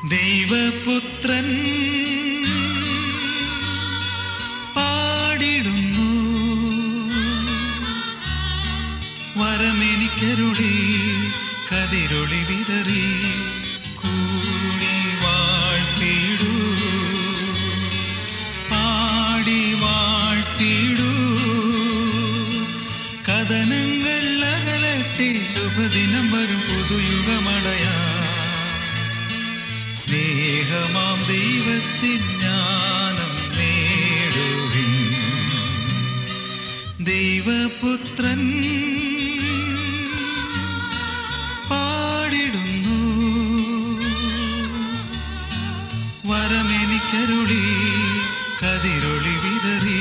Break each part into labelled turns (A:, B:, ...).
A: ദൈവപുത്രൻ പാടിടുന്നു വരമെനിക്കരുളി കതിരൊളി വിതറി കൂടി വാഴ്ത്തിടൂ പാടി വാഴ്ത്തിടൂ കഥനങ്ങൾ അകലട്ടെ ശുഭദിനം വരും പുതുയുഗമടയാ സ്നേഹമാം ദൈവത്തിൻ ജ്ഞാനം നേടുവിൻ ദൈവപുത്രൻ പാടിടുന്നു വരമെനിക്കരുളി കതിരൊളി വിതറി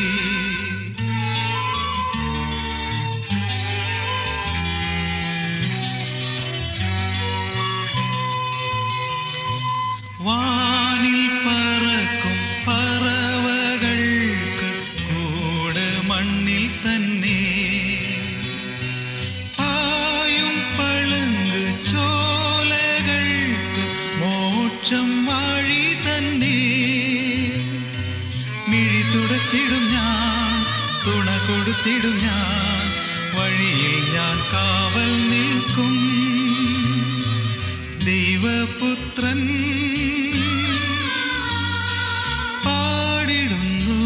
A: വാനിൽ പറക്കും പറവകൾക്ക് കൂട് മണ്ണിൽ തന്നെ പായും പളുങ്ക് ചോലകൾക്ക് മോക്ഷം വഴി തന്നെ മിഴി തുടച്ചിടും ഞാൻ തുണ കൊടുത്തിടും ഞാൻ വഴിയിൽ ഞാൻ കാവൽ നിൽക്കും ദൈവപുത്രൻ പാടിടുന്നു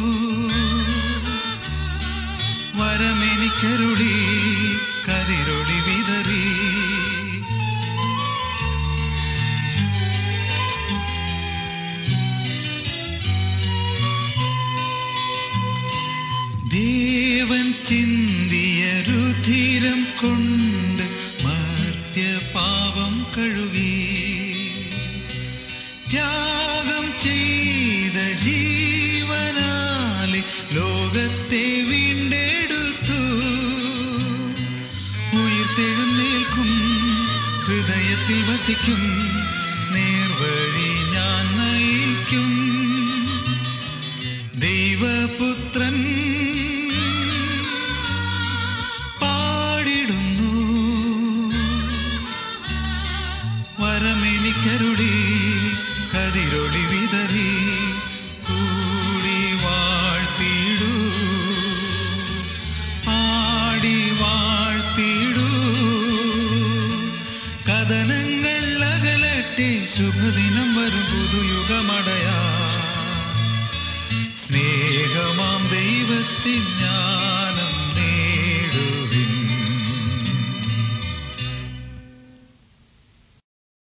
A: വരമെനിക്കരുളി കതിരൊളി വിതറി ദേവൻ ചിന്തിയ രുധിരം കൊണ്ട് മർത്യ പാപം കഴുകി ത്യാഗം ചെയ്ത ജീവനാലെ ലോകത്തെ വീണ്ടെടുത്തു ഉയർത്തെഴുന്നേൽക്കും ഹൃദയത്തിൽ വസിക്കും നേർവഴി ഞാൻ നയിക്കും ദൈവപുത്രൻ പാടിടുന്നു വരമെനിക്കരുളി കതിരൊളി വിതറി കൂടി വാഴ്ത്തിടൂ പാടി വാഴ്ത്തിടൂ കഥനങ്ങൾ അകലട്ടെ ശുഭദിനം വരും പുതുയുഗമടയാ സ്നേഹമാം ദൈവത്തിൻ